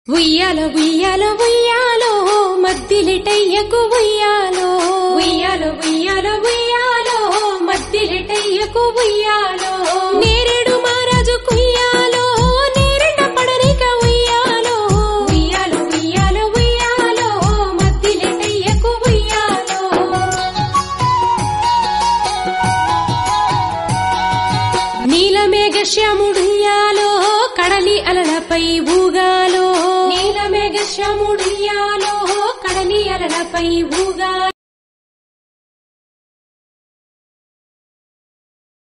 ఉయ్యాల ఉయ్యాల ఉయ్యాలో మద్దిలిటయ్యకు ఉయ్యాలో ఉయ్యాల ఉయ్యాల ఉయ్యాలో మద్దిలిటయ్యకు ఉయ్యాలో నేరేడు మారాజు కుయ్యాలో నేరెండ పడరిక ఉయ్యాలో ఉయ్యాల ఉయ్యాల ఉయ్యాలో మద్దిలిటయ్యకు ఉయ్యాలో నీలమేఘ శ్యాముడుయ్యాలో కడలి అలలపై ఊగాలో నీలమేఘ శ్యాముడుయ్యాలో కడలి అలలపై ఊగాలో